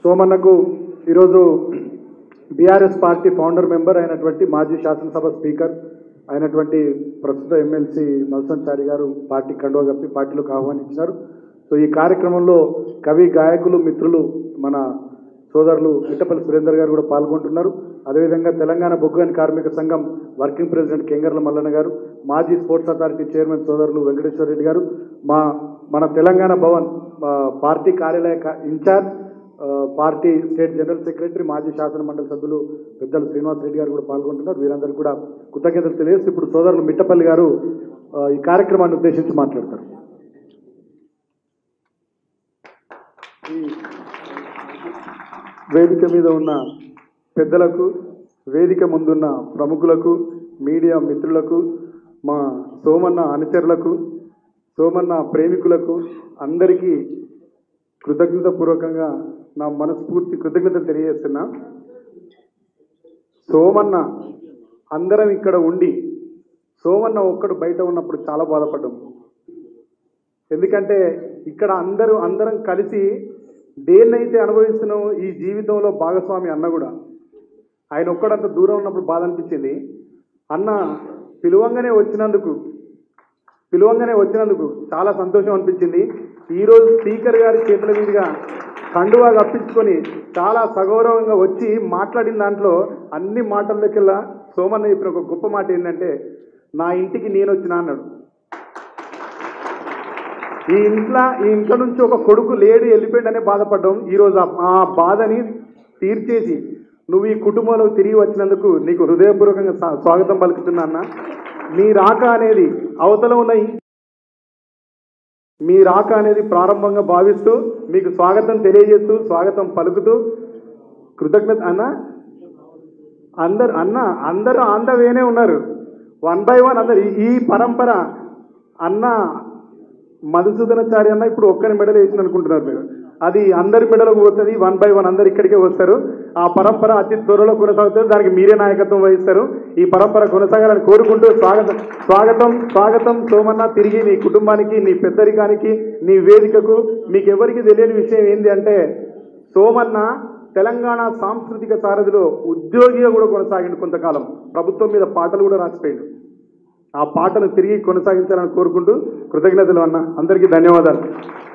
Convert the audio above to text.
సోమన్నకు ఈరోజు BRS party founder member అయినటువంటి మాజీ శాసనసభ స్పీకర్ అయినటువంటి ప్రస్తుత ఎమ్మెల్సీ నల్సన్ చారి గారు పార్టీ కండువా కప్పి పార్టీలోకి ఆహ్వానించినారు సో ఈ కార్యక్రమంలో కవి గాయకులు మిత్రులు మన సోదరులు ఇట్టపల్లి సురేందర్ గారు కూడా పాల్గొంటున్నారు అదేవిధంగా తెలంగాణ బొగ్గుగని కార్మిక సంఘం వర్కింగ్ ప్రెసిడెంట్ కెంగర్ల మల్లన్న గారు మాజీ స్పోర్ట్స్ అథారిటీ చైర్మన్ సోదరులు వెంకటేశ్వర రెడ్డి గారు మా మన తెలంగాణ భవన్ ఆ, పార్టీ కార్యాలయ క- ఇన్ఛార్జ్ ఆ, పార్టీ స్టేట్ జనరల్ సెక్రటరీ మాజీ శాసన మండలి సభ్యులు పెద్దలు శ్రీనివాస్ రెడ్డి గారు కూడా పాల్గొంటున్నారు వీరందరూ కూడా కృతజ్ఞతలు తెలియజేసి ఇప్పుడు సోదరులు మిట్టపల్లి గారు ఆ, ఈ కార్యక్రమాన్ని ఉద్దేశించి మాట్లాడతారు ఈ వేదిక మీద ఉన్న పెద్దలకు వేదిక ముందున్న ప్రముఖులకు మీడియా మిత్రులకు మా సోమన్న అనుచరులకు సోమన్న ప్రేమికులకు అందరికీ కృతజ్ఞతాపూర్వకంగా నా మనస్ఫూర్తి కృతజ్ఞతలు తెలియజేస్తున్నా సోమన్న అందరం ఇక్కడ ఉండి సోమన్న ఒక్కడు బయట ఉన్నప్పుడు చాలా బాధపడ్డాం ఎందుకంటే ఇక్కడ అందరూ అందరం కలిసి దేన్నైతే అనుభవిస్తున్నామో ఈ జీవితంలో భాగస్వామి అన్న కూడా ఆయన ఒక్కడంత దూరం ఉన్నప్పుడు బాధ అనిపించింది అన్న పిలువంగానే వచ్చినందుకు పిలువంగానే వచ్చినందుకు చాలా సంతోషం అనిపించింది ఈరోజు స్పీకర్ గారి చేతుల మీదుగా కండువా కప్పించుకొని చాలా సగౌరవంగా వచ్చి మాట్లాడిన దాంట్లో అన్ని మాటల్లోకెల్లా సోమన్న చెప్పిన ఒక గొప్ప మాట ఏంటంటే నా ఇంటికి నేను వచ్చినా అన్నాడు ఈ ఇంట్లో ఈ ఇంట్లో నుంచి ఒక కొడుకు లేడు వెళ్ళిపోయాడనే బాధపడ్డాం ఈరోజు ఆ- ఆ బాధని తీర్చేసి నువ్వు ఈ కుటుంబంలో తిరిగి వచ్చినందుకు నీకు హృదయపూర్వకంగా స్వా- స్వాగతం పలుకుతున్నా అన్న మీ రాక అనేది అవతల ఉన్న ఈ- మీ రాక అనేది ప్రారంభంగా భావిస్తూ మీకు స్వాగతం తెలియజేస్తూ స్వాగతం పలుకుతూ కృతజ్ఞత అన్న అందరు అన్న అందరూ ఆన్ ద వేనే ఉన్నారు వన్ బై వన్ అందరు ఈ- ఈ పరంపర అన్న మధుసూదనాచారి అన్న ఇప్పుడు ఒక్కరి మెడలు వేసింది అనుకుంటున్నారు మీరు అది అందరి మెడలకు పోతుంది వన్ బై వన్ అందరు ఇక్కడికే వస్తారు ఆ పరంపర అతి త్వరలో కొనసాగుతుంది దానికి మీరే నాయకత్వం వహిస్తారు ఈ పరంపర కొనసాగాలని కోరుకుంటూ స్వాగతం స్వాగతం స్వాగతం సోమన్న తిరిగి నీ కుటుంబానికి నీ పెద్దరికానికి నీ వేదికకు మీకు ఎవరికి తెలియని విషయం ఏంటి అంటే సోమన్న తెలంగాణ సాంస్కృతిక సారథిలో ఉద్యోగిగా కూడా కొనసాగిండు కొంతకాలం ప్రభుత్వం మీద పాటలు కూడా రాసిపోయాడు ఆ పాటను తిరిగి కొనసాగించాలని కోరుకుంటూ కృతజ్ఞతలు అన్న అందరికీ ధన్యవాదాలు